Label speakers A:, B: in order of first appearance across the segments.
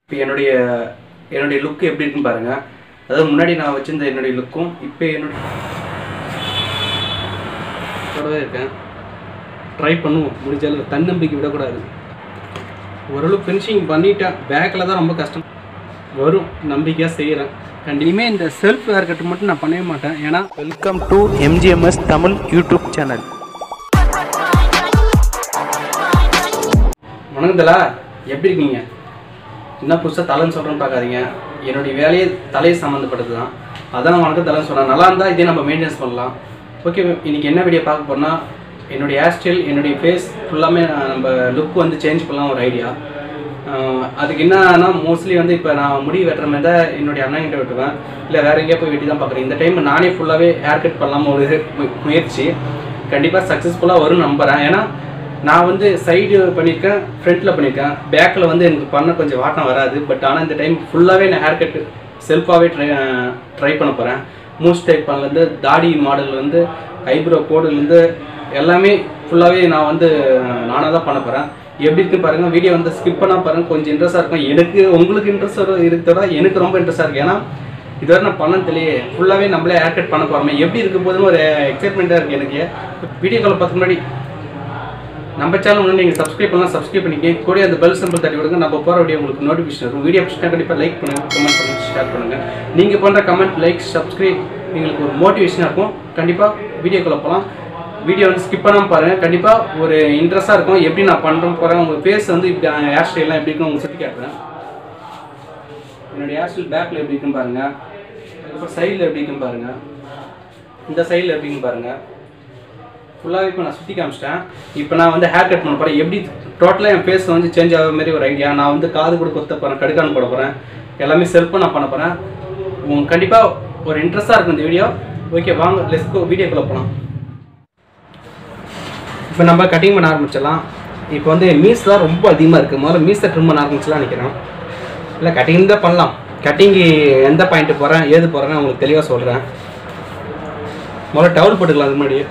A: இப்போ என்னுடைய என்னுடைய லுக் எப்படி இருக்குன்னு பாருங்க அதாவது முன்னாடி நான் வச்சிருந்த என்னுடைய லுக்கும் இப்போ என்னுடைய கூடவே இருக்கேன் ட்ரை பண்ணுவோம் முடிஞ்ச அளவு தன்னம்பிக்கை விடக்கூடாது ஓரளவு ஃபினிஷிங் பண்ணிட்டேன் பேக்கில் தான் ரொம்ப கஷ்டம் வரும் நம்பிக்கையாக செய்கிறேன் கண்டிப்பாக இந்த செல்ஃப் ஹேர் கட் மட்டும் நான் பண்ணவே மாட்டேன் ஏன்னா welcome to MGMS Tamil YouTube channel வணக்கந்தலா எப்படி இருக்கீங்க என்ன புதுசாக தலைன்னு சொல்கிறேன்னு பார்க்காதீங்க என்னுடைய வேலையே தலையை சம்மந்தப்பட்டது தான் அதான் நான் வணக்கம் தலைன்னு சொன்னேன் நல்லா இருந்தால் இதே நம்ம மெயின்டைன்ஸ் பண்ணலாம் ஓகே இன்னைக்கு என்ன வீடியோ பார்க்க போறோம்னா என்னுடைய ஹேர் ஸ்டைல் என்னுடைய ஃபேஸ் ஃபுல்லாமே நம்ம லுக் வந்து சேஞ்ச் பண்ணலாம் ஒரு ஐடியா அதுக்கு என்னன்னா மோஸ்ட்லி வந்து இப்போ நான் முடி வெட்டுற மாதிரி தான் என்னுடைய அண்ணன்கிட்ட வெட்டுவேன் இல்லை வேற எங்கேயா போய் வெட்டி தான் பார்க்குறேன் இந்த டைம் நானே ஃபுல்லாகவே ஹேர் கட் பண்ணலாம ஒரு மு- முயற்சி கண்டிப்பாக சக்ஸஸ்ஃபுல்லாக வரும் நம்புகிறேன் ஏன்னா நான் வந்து சைடு பண்ணியிருக்கேன் ஃப்ரண்ட்டில் பண்ணியிருக்கேன் பேக்கில் வந்து எனக்கு பண்ண கொஞ்சம் வாட்டம் வராது பட் ஆனால் இந்த டைம் ஃபுல்லாகவே நான் ஹேர் கட் செல்ஃபாகவே ட்ரை ட்ரை பண்ண போகிறேன் மூஸ் டைப் பண்ணலேருந்து தாடி மாடல் வந்து ஐப்ரோ கோடுலேருந்து எல்லாமே ஃபுல்லாகவே நான் வந்து நானாக தான் பண்ண போகிறேன் எப்படி இருக்குன்னு பாருங்கள் வீடியோ வந்து ஸ்கிப் பண்ணால் பாருங்கள் கொஞ்சம் இன்ட்ரெஸ்ட்டாக இருக்கும் எனக்கு உங்களுக்கு இன்ட்ரெஸ்ட் இருக்கிறதா எனக்கு ரொம்ப இன்ட்ரெஸ்ட்டாக இருக்குது ஏன்னா இதுவரை நான் பண்ண தெரியல ஃபுல்லாகவே நம்மளே ஹேர் கட் பண்ண போகிறோமே எப்படி இருக்க போதுன்னு ஒரு எக்ஸைட்மெண்ட்டாக இருக்குது எனக்கு வீடியோ கால் பார்த்து முன்னாடி நம்ம சேனல் வந்து நீங்கள் சப்ஸ்கிரைப் பண்ணலாம் சப்ஸ்கிரைப் பண்ணிக்கங்க கூட அந்த பெல் சிம்பிள் தட்டி விடுங்க நம்ம போகிற வீடியோ உங்களுக்கு நோட்டிஃபிகேஷன் வரும் வீடியோ பிடிச்சா கண்டிப்பாக லைக் பண்ணுங்க கமெண்ட் பண்ணுங்க ஷேர் பண்ணுங்க நீங்கள் பண்ணுற கமெண்ட் லைக் சப்ஸ்கிரைப் எங்களுக்கு ஒரு மோட்டிவேஷனாக இருக்கும் கண்டிப்பாக வீடியோக்குள்ள போகலாம் வீடியோ வந்து ஸ்கிப் பண்ணாமல் பாருங்கள் கண்டிப்பாக ஒரு இன்ட்ரெஸ்ட்டாக இருக்கும் எப்படி நான் பண்ணுறேன் போகிறேன் உங்கள் ஃபேஸ் வந்து இப்படி ஹேர் ஸ்டைல்லாம் எப்படி இருக்குன்னு உங்களுக்கு சுற்றி காட்டுறேன் என்னுடைய ஹேர் ஸ்டைல் பேக்கில் எப்படி இருக்குன்னு பாருங்கள் அதுக்கப்புறம் சைடில் எப்படி இருக்குன்னு பாருங்கள் இந்த சைடில் எப்படின்னு பாருங்கள் ஃபுல்லாகவே இப்போ நான் சுற்றி காமிச்சிட்டேன் இப்போ நான் வந்து ஹேர் கட் பண்ண போகிறேன் எப்படி டோட்டலாக என் ஃபேஸ் வந்து சேஞ்ச் ஆகிற மாதிரி ஒரு ஐடியா நான் வந்து காது கூட கொத்த போகிறேன் கடுக்கான போட போகிறேன் எல்லாமே செல்ஃபாக நான் பண்ண போகிறேன் உங்களுக்கு கண்டிப்பாக ஒரு இன்ட்ரெஸ்ட்டாக இருக்கும் இந்த வீடியோ ஓகே வாங்க லெஸ்கோ வீடியோக்குள்ளே போகலாம் இப்போ நம்ம கட்டிங் பண்ண ஆரம்பிச்சிடலாம் இப்போ வந்து மீஸ் தான் ரொம்ப அதிகமாக இருக்குது முதல்ல மீஸை ட்ரிம் பண்ண ஆரம்பிச்சலாம் நினைக்கிறேன் இல்லை கட்டிங் தான் பண்ணலாம் கட்டிங்கு எந்த பாயிண்ட்டு போகிறேன் ஏது போகிறேன்னு உங்களுக்கு தெளிவாக சொல்கிறேன் முதல்ல டவுல் போட்டுக்கலாம் அது முன்னாடி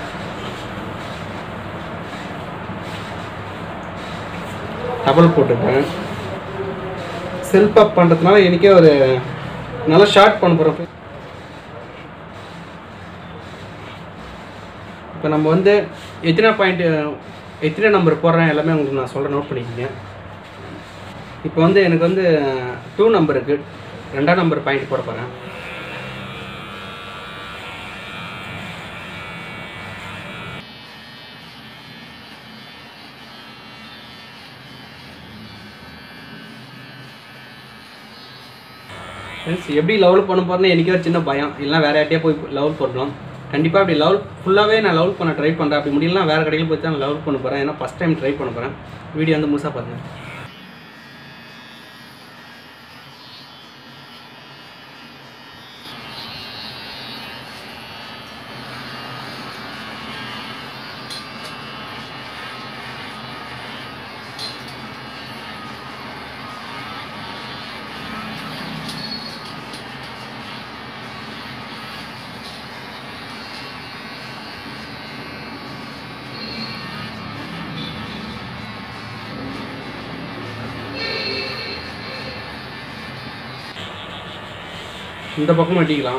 A: டபுள் போட்டுப்பேன் செல்ஃப் அப் பண்ணுறதுனால எனக்கே ஒரு நல்லா ஷார்ட் பண்ண போகிறப்ப இப்போ நம்ம வந்து எத்தனை பாயிண்ட்டு எத்தனை நம்பர் போடுறேன் எல்லாமே உங்களுக்கு நான் சொல்கிறேன் நோட் பண்ணிக்கோங்க இப்போ வந்து எனக்கு வந்து டூ நம்பர் இருக்குது ரெண்டாம் நம்பர் பாயிண்ட் போட போகிறேன் ஃப்ரெண்ட்ஸ் எப்படி லெவல் பண்ண போகிறேன்னு எனக்கே ஒரு சின்ன பயம் இல்லைனா வேறு யார்ட்டையா போய் லெவல் பண்ணலாம் கண்டிப்பாக அப்படி லெவல் ஃபுல்லாகவே நான் லெவல் பண்ண ட்ரை பண்ணுறேன் அப்படி முடியலனா வேறு கடையில் போய் தான் லெவல் பண்ண போகிறேன் ஏன்னா ஃபஸ்ட் டைம் ட்ரை பண்ண போகிறேன் வீடியோ வந்து முழுசாக பாருங்க இந்த பக்கம் வெட்டிக்கலாம்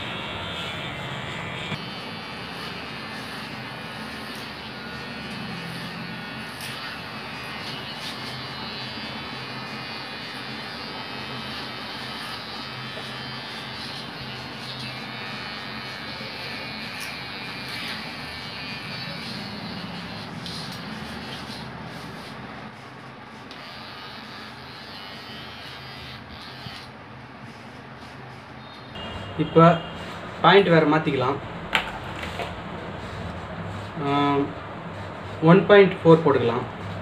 A: இப்போ பாயிண்ட் வேறு மாற்றிக்கலாம் ஒன் பாயிண்ட் ஃபோர் போட்டுக்கலாம்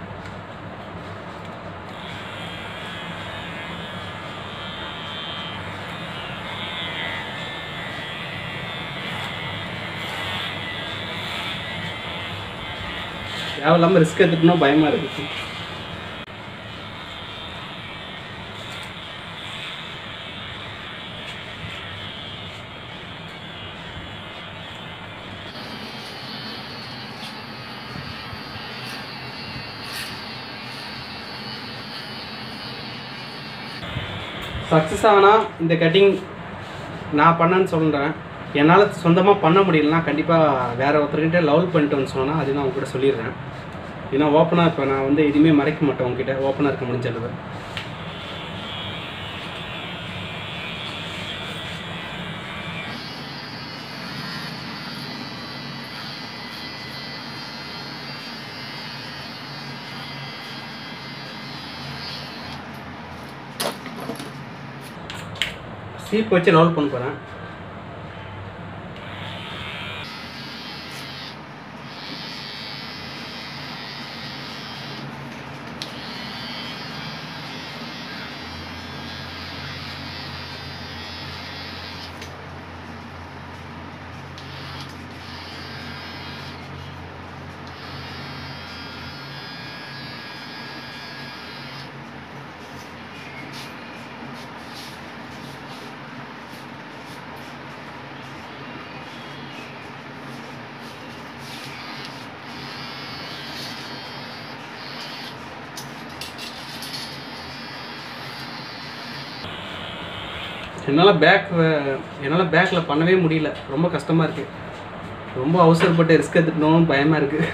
A: தேவையில்லாமல் ரிஸ்க் எடுத்துக்கணும் பயமாக இருக்குது சக்ஸஸ் ஆனால் இந்த கட்டிங் நான் பண்ணேன்னு சொல்கிறேன் என்னால் சொந்தமாக பண்ண முடியலனா கண்டிப்பாக வேற ஒருத்தர்கிட்ட லெவல் பண்ணிட்டு வந்து சொன்னால் அது நான் உங்ககிட்ட சொல்லிடுறேன் ஏன்னா ஓப்பனாக இப்போ நான் வந்து எதுவுமே மறைக்க மாட்டேன் உங்ககிட்ட ஓப்பனாக இருக்க முடிஞ்ச அளவு சீப் வச்சு லெவல் பண்ண போகிறேன் என்னால் பேக் என்னால் பேக்கில் பண்ணவே முடியல ரொம்ப கஷ்டமாக இருக்குது ரொம்ப அவசரப்பட்டு ரிஸ்க் எடுத்துட்டோம்னு பயமாக இருக்குது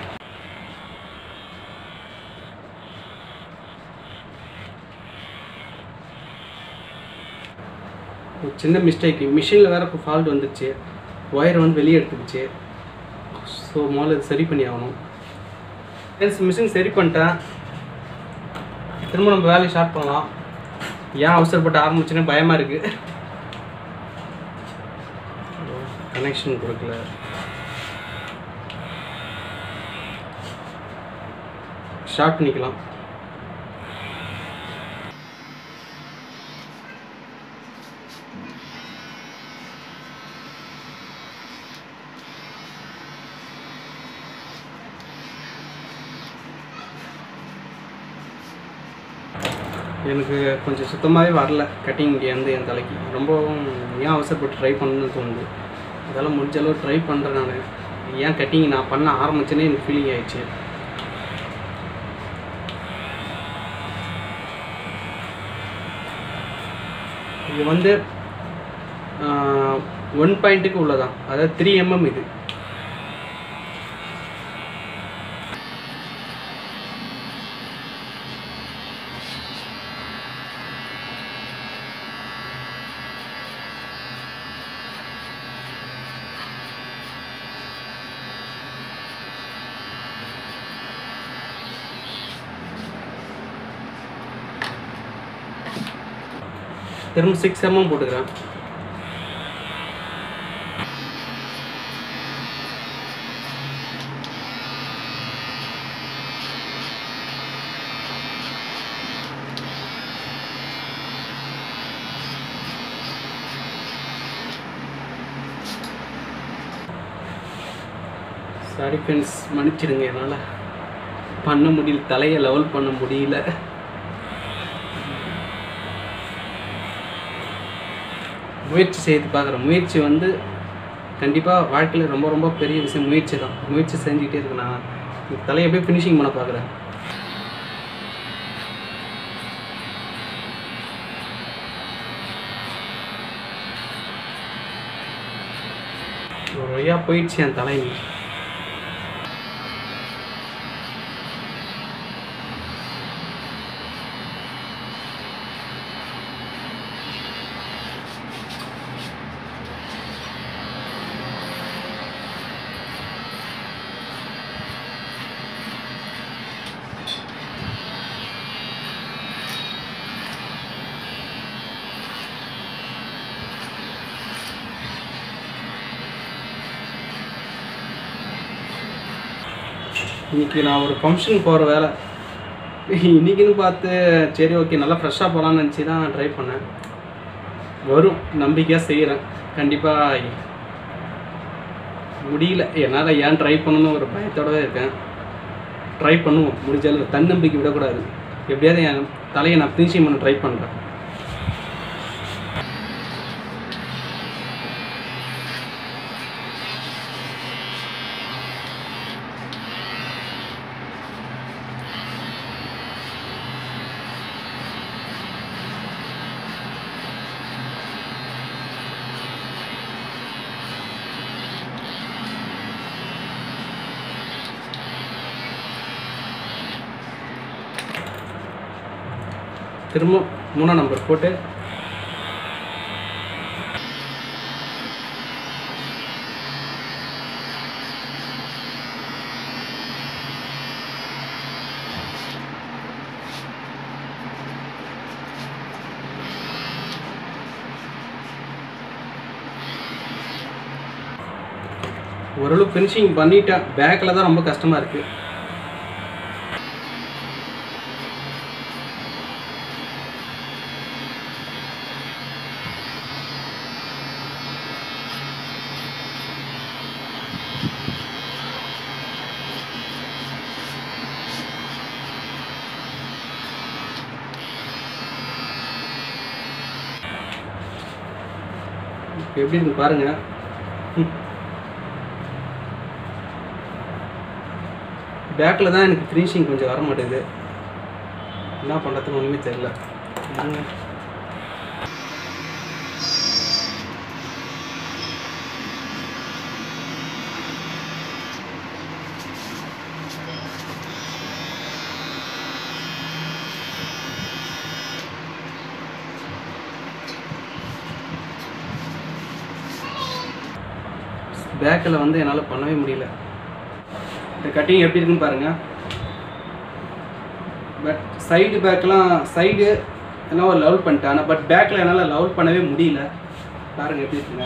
A: ஒரு சின்ன மிஸ்டேக் மிஷினில் வேறு இப்போ ஃபால்ட் வந்துடுச்சு ஒயர் வந்து வெளியே எடுத்துக்கிச்சு ஸோ முதல்ல இது சரி பண்ணி ஆகணும் மிஷின் சரி பண்ணிட்டேன் திரும்ப நம்ம வேலையை ஸ்டார்ட் பண்ணலாம் ஏன் அவசரப்பட்டு ஆரம்பிச்சுன்னு பயமாக இருக்குது கனெக்ஷன் கொடுக்கல ஷார்ட் பண்ணிக்கலாம் எனக்கு கொஞ்சம் சுத்தமாகவே வரல கட்டிங் இங்கேருந்து என் தலைக்கு ரொம்பவும் ஏன் அவசரப்பட்டு ட்ரை பண்ணணும்னு தோணுது அதெல்லாம் முடிஞ்ச அளவு ட்ரை பண்ணுறேன் நான் ஏன் கட்டிங் நான் பண்ண ஆரம்பிச்சேனே எனக்கு ஃபீலிங் ஆயிடுச்சு இது வந்து ஒன் பாயிண்ட்டுக்கு உள்ளதான் அதாவது த்ரீ எம்எம் இது திரும்ப சிக்ஸ் எம்எம் போட்டுக்கிறேன் சாரி ஃப்ரெண்ட்ஸ் மன்னிச்சிடுங்க என்னால் பண்ண முடியல தலையை லெவல் பண்ண முடியல முயற்சி செய்து பார்க்குறேன் முயற்சி வந்து கண்டிப்பாக வாழ்க்கையில் ரொம்ப ரொம்ப பெரிய விஷயம் முயற்சி தான் முயற்சி செஞ்சுக்கிட்டே இருக்கு நான் இந்த தலையை அப்படியே ஃபினிஷிங் பண்ண பார்க்குறேன் ஒரு வழியாக போயிடுச்சு என் தலை இன்னைக்கு நான் ஒரு ஃபங்க்ஷன் போகிற வேலை இன்னைக்குன்னு பார்த்து சரி ஓகே நல்லா ஃப்ரெஷ்ஷாக போகலான்னு நினச்சி தான் ட்ரை பண்ணேன் வரும் நம்பிக்கையாக செய்கிறேன் கண்டிப்பாக முடியல என்னால் ஏன் ட்ரை பண்ணணும்னு ஒரு பயத்தோடவே இருக்கேன் ட்ரை பண்ணுவோம் முடிஞ்ச அளவு தன்னம்பிக்கை விடக்கூடாது எப்படியாவது என் தலையை நான் ஃபினிஷிங் பண்ண ட்ரை பண்ணுறேன் திரும்ப மூணாம் நம்பர் போட்டு ஓரளவு ஃபினிஷிங் பண்ணிட்டேன் பேக்கில் தான் ரொம்ப கஷ்டமாக இருக்குது இப்போ எப்படி இருக்கு பாருங்க பேக்கில் தான் எனக்கு ஃபினிஷிங் கொஞ்சம் வர மாட்டேங்குது என்ன பண்ணுறதுன்னு ஒன்றுமே தெரில பேக்கில் வந்து என்னால் பண்ணவே முடியல இந்த கட்டிங் எப்படி இருக்குன்னு பாருங்கள் பட் சைடு பேக்கெலாம் சைடு எல்லாம் ஒரு லெவல் பண்ணிட்டேன் ஆனால் பட் பேக்கில் என்னால் லெவல் பண்ணவே முடியல பாருங்கள் எப்படி இருக்குங்க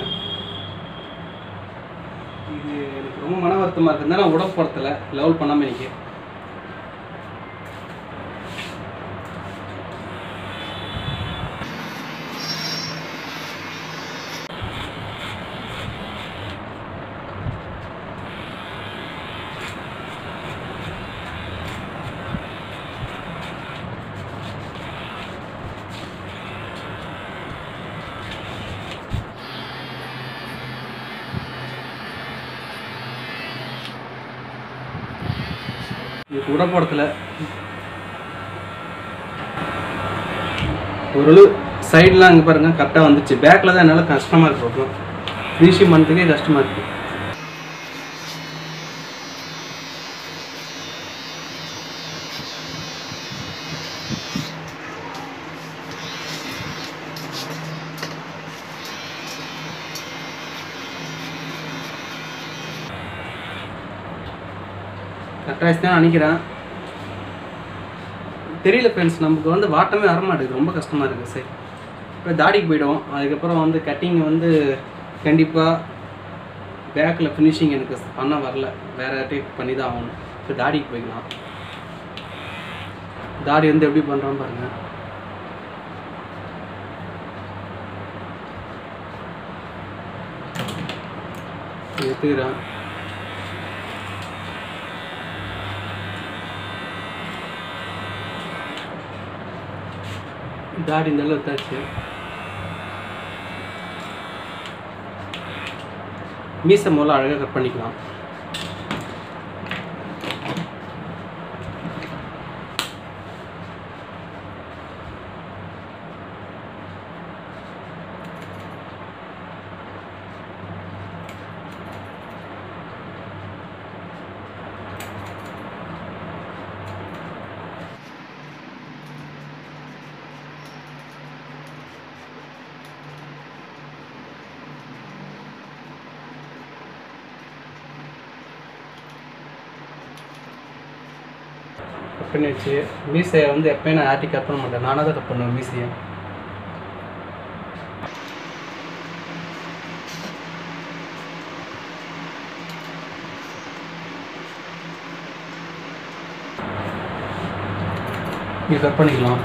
A: இது எனக்கு ரொம்ப மன வருத்தமாக இருக்குதுன்னா நான் உடற்படுத்தலை லெவல் பண்ணாமல் எனக்கு இதுக்கு உடற்படத்தில் ஓரளவு சைட்லாம் அங்கே பாருங்க கரெக்டாக வந்துச்சு பேக்கில் தான் என்னால் கஷ்டமாக இருக்கு ஃபினிஷிங் பண்ணுறதுக்கே கஷ்டமாக இருக்கு கரெக்டாக தான் நினைக்கிறேன் தெரியல ஃப்ரெண்ட்ஸ் நமக்கு வந்து வாட்டமே வர மாட்டேங்குது ரொம்ப கஷ்டமாக இருக்குது சரி இப்போ தாடிக்கு போயிடுவோம் அதுக்கப்புறம் வந்து கட்டிங் வந்து கண்டிப்பாக பேக்கில் ஃபினிஷிங் எனக்கு பண்ண வரல வேறு டைப் பண்ணி தான் ஆகணும் இப்போ தாடிக்கு போய்க்கலாம் தாடி வந்து எப்படி பண்ணுறோம் பாருங்கள் எடுத்துக்கிறேன் தாடி இந்த அளவு எடுத்தாச்சு மீசை முதல்ல அழகாக கட் பண்ணிக்கலாம் கட் பண்ணி வச்சு மீசையை வந்து எப்பயும் நான் யார்ட்டையும் கட் பண்ண மாட்டேன் நானாக தான் கட் பண்ணுவேன் மீசையை இங்கே கட் பண்ணிக்கலாம்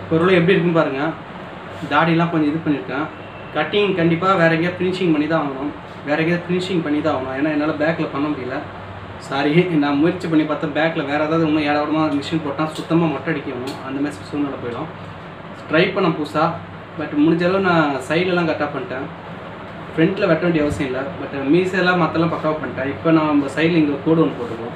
A: பொருள் எப்படி இருக்குன்னு பாருங்கள் தாடிலாம் கொஞ்சம் இது பண்ணியிருக்கேன் கட்டிங் கண்டிப்பாக வேற எங்கேயா ஃபினிஷிங் பண்ணி தான் ஆகணும் வேற எங்கேயாவது ஃபினிஷிங் பண்ணி தான் ஆகணும் ஏன்னா என்னால் பேக்கில் பண்ண முடியல சாரி நான் முயற்சி பண்ணி பார்த்தா பேக்கில் வேறு ஏதாவது இன்னும் ஏடாவிடமாக மிஷின் போட்டால் சுத்தமாக மொட்டை அடிக்கணும் அந்த மாதிரி சூழ்நிலை போயிடும் ட்ரை பண்ண புதுசாக பட் முடிஞ்ச அளவு நான் சைட்லலாம் கரெக்டாக பண்ணிட்டேன் ஃப்ரண்ட்டில் வெட்ட வேண்டிய அவசியம் இல்லை பட் மீசெல்லாம் மற்றெல்லாம் பக்காவாக பண்ணிட்டேன் இப்போ நான் நம்ம சைடில் இங்கே கோடு ஒன்று போட்டுருக்கோம்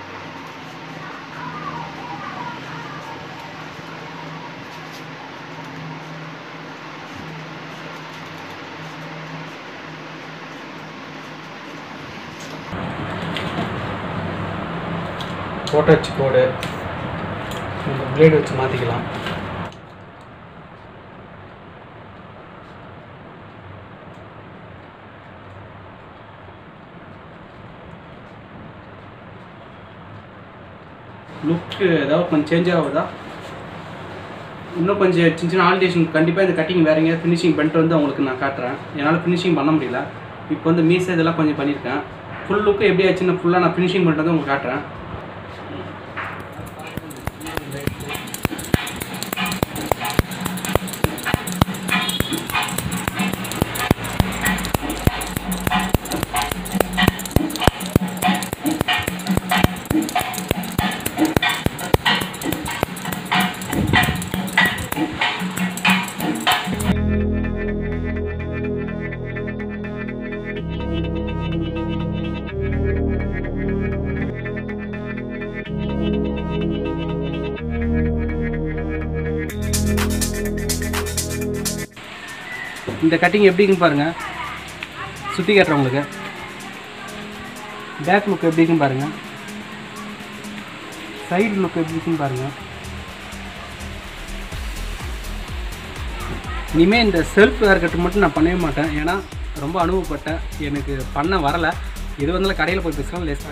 A: போட்டாச்சு கோடு இந்த பிளேடு வச்சு மாற்றிக்கலாம் லுக்கு ஏதாவது கொஞ்சம் சேஞ்ச் ஆகுதா இன்னும் கொஞ்சம் சின்ன சின்ன ஆல்டேஷன் கண்டிப்பாக இந்த கட்டிங் வேற எங்கேயாவது ஃபினிஷிங் பண்ணிட்டு வந்து உங்களுக்கு நான் காட்டுறேன் என்னால் ஃபினிஷிங் பண்ண முடியல இப்போ வந்து மீசை இதெல்லாம் கொஞ்சம் பண்ணியிருக்கேன் ஃபுல் லுக்கு எப்படி ஆச்சுன்னு ஃபுல்லாக நான் ஃபினிஷிங் பண்ணுறது உங்களுக்கு காட்டுறேன் இந்த கட்டிங் எப்படின்னு பாருங்க சுற்றி காட்டுறேன் உங்களுக்கு பேக் லுக் எப்படி இருக்குன்னு பாருங்க சைடு லுக் எப்படி இருக்குன்னு பாருங்க இனிமேல் இந்த செல்ஃப் ஹேர் கட்டு மட்டும் நான் பண்ணவே மாட்டேன் ஏன்னா ரொம்ப அனுபவப்பட்டேன் எனக்கு பண்ண வரலை இது வந்து கடையில் போய் பேசலாம் லெஸ்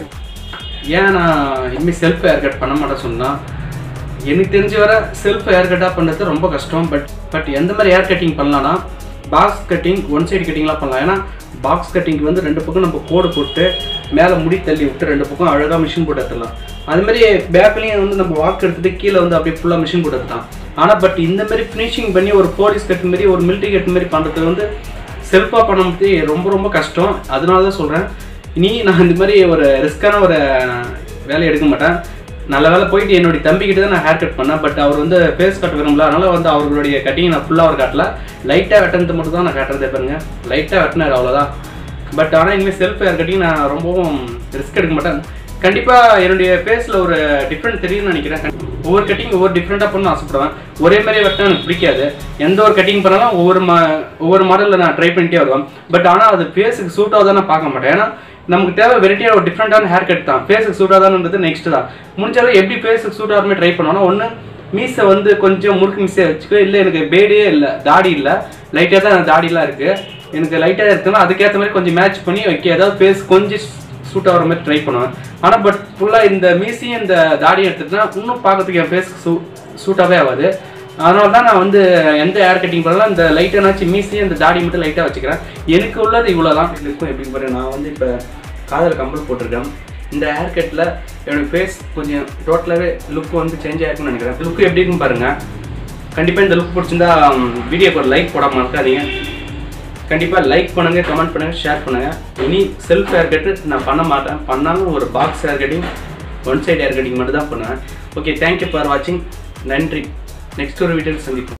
A: ஏன் நான் இனிமேல் செல்ஃப் ஹேர் கட் பண்ண மாட்டேன் சொன்னால் எனக்கு தெரிஞ்ச வர செல்ஃப் ஹேர் கட்டாக பண்ணுறது ரொம்ப கஷ்டம் பட் பட் எந்த மாதிரி ஹேர் கட்டிங் பண்ணலாம்னா பாக்ஸ் கட்டிங் ஒன் சைடு கட்டிங்லாம் பண்ணலாம் ஏன்னா பாக்ஸ் கட்டிங்க்கு வந்து ரெண்டு பக்கம் நம்ம கோடு போட்டு மேலே முடி தள்ளி விட்டு ரெண்டு பக்கம் அழகாக மிஷின் போட்டு எடுத்துடலாம் அது மாதிரி பேக்லேயும் வந்து நம்ம வாக் எடுத்துட்டு கீழே வந்து அப்படியே ஃபுல்லாக மிஷின் போட்டு எடுத்துலாம் ஆனால் பட் இந்த மாதிரி ஃபினிஷிங் பண்ணி ஒரு போலீஸ் கட் மாதிரி ஒரு மிலிட்ரி கட் மாதிரி பண்ணுறது வந்து செல்ஃபாக பண்ணுறது ரொம்ப ரொம்ப கஷ்டம் அதனால தான் சொல்கிறேன் இனி நான் இந்த மாதிரி ஒரு ரிஸ்க்கான ஒரு வேலையை எடுக்க மாட்டேன் நல்ல வேலை போயிட்டு என்னுடைய தம்பிக்கிட்ட தான் நான் ஹேர் கட் பண்ணேன் பட் அவர் வந்து ஃபேஸ் கட் விரும்பல அதனால வந்து அவர்களுடைய கட்டிங் நான் ஃபுல்லாக அவர் காட்டல லைட்டாக வெட்டினது மட்டும் தான் நான் காட்டுறதே பாருங்க லைட்டாக வெட்டினார் அவ்வளோதான் பட் ஆனால் இனிமேல் செல்ஃப் ஹேர் கட்டிங் நான் ரொம்பவும் ரிஸ்க் எடுக்க மாட்டேன் கண்டிப்பாக என்னுடைய ஃபேஸில் ஒரு டிஃப்ரெண்ட் தெரியும்னு நினைக்கிறேன் ஒவ்வொரு கட்டிங் ஒவ்வொரு டிஃப்ரெண்ட்டாக பண்ண ஆசைப்படுவேன் ஒரே மாதிரி வெட்டினா எனக்கு பிடிக்காது எந்த ஒரு கட்டிங் பண்ணாலும் ஒவ்வொரு மா ஒவ்வொரு மாடலில் நான் ட்ரை பண்ணிட்டே வருவேன் பட் ஆனால் அது ஃபேஸுக்கு சூட் ஆகுதான் நான் பார்க்க மாட்டேன் ஏன்னா நமக்கு தேவை வெரைட்டியாக ஒரு டிஃப்ரெண்ட்டான ஹேர் கட் தான் ஃபேஸுக்கு சூட் ஆகுதான்றது நெக்ஸ்ட் தான் முடிஞ்சாலும் எப்படி ஃபேஸுக்கு சூட் ஆகிற மாதிரி ட்ரை பண்ணோம்னா ஒன்று மீசை வந்து கொஞ்சம் முறுக்கு மீசையாக வச்சுக்கோ இல்லை எனக்கு பேடே இல்லை தாடி இல்லை லைட்டாக தான் எனக்கு தாடிலாம் இருக்குது எனக்கு லைட்டாக இருக்குன்னா அதுக்கேற்ற மாதிரி கொஞ்சம் மேட்ச் பண்ணி வைக்க ஏதாவது ஃபேஸ் கொஞ்சம் சூட் ஆகிற மாதிரி ட்ரை பண்ணுவேன் ஆனால் பட் ஃபுல்லாக இந்த மீசையும் இந்த தாடியும் எடுத்துட்டுனா இன்னும் பார்க்கறதுக்கு என் ஃபேஸ்க்கு சூ சூட்டாகவே ஆகாது அதனால தான் நான் வந்து எந்த ஹேர் கட்டிங் பண்ணலாம் இந்த லைட்டானாச்சும் மீசையும் இந்த தாடி மட்டும் லைட்டாக வச்சுக்கிறேன் எனக்கு உள்ளது இவ்வளோ தான் இருக்கும் எப்படின்னு பாருங்க நான் வந்து இப்போ காதல் கம்பல் போட்டிருக்கேன் இந்த ஹேர் கட்டில் என்னோட ஃபேஸ் கொஞ்சம் டோட்டலாகவே லுக் வந்து சேஞ்ச் ஆயிருக்குன்னு நினைக்கிறேன் லுக் எப்படி இருக்குன்னு பாருங்கள் கண்டிப்பாக இந்த லுக் பிடிச்சிருந்தா வீடியோக்கு ஒரு லைக் போடாம இருக்காதீங்க கண்டிப்பாக லைக் பண்ணுங்கள் கமெண்ட் பண்ணுங்கள் ஷேர் பண்ணுங்கள் இனி செல்ஃப் ஹேர் கட்டு நான் பண்ண மாட்டேன் பண்ணாலும் ஒரு box hair cutting one side hair cutting மட்டும் தான் பண்ணுவேன் ஓகே தேங்க்யூ ஃபார் வாட்சிங் நன்றி நெக்ஸ்ட் ஒரு வீடியோவில் சந்திப்போம்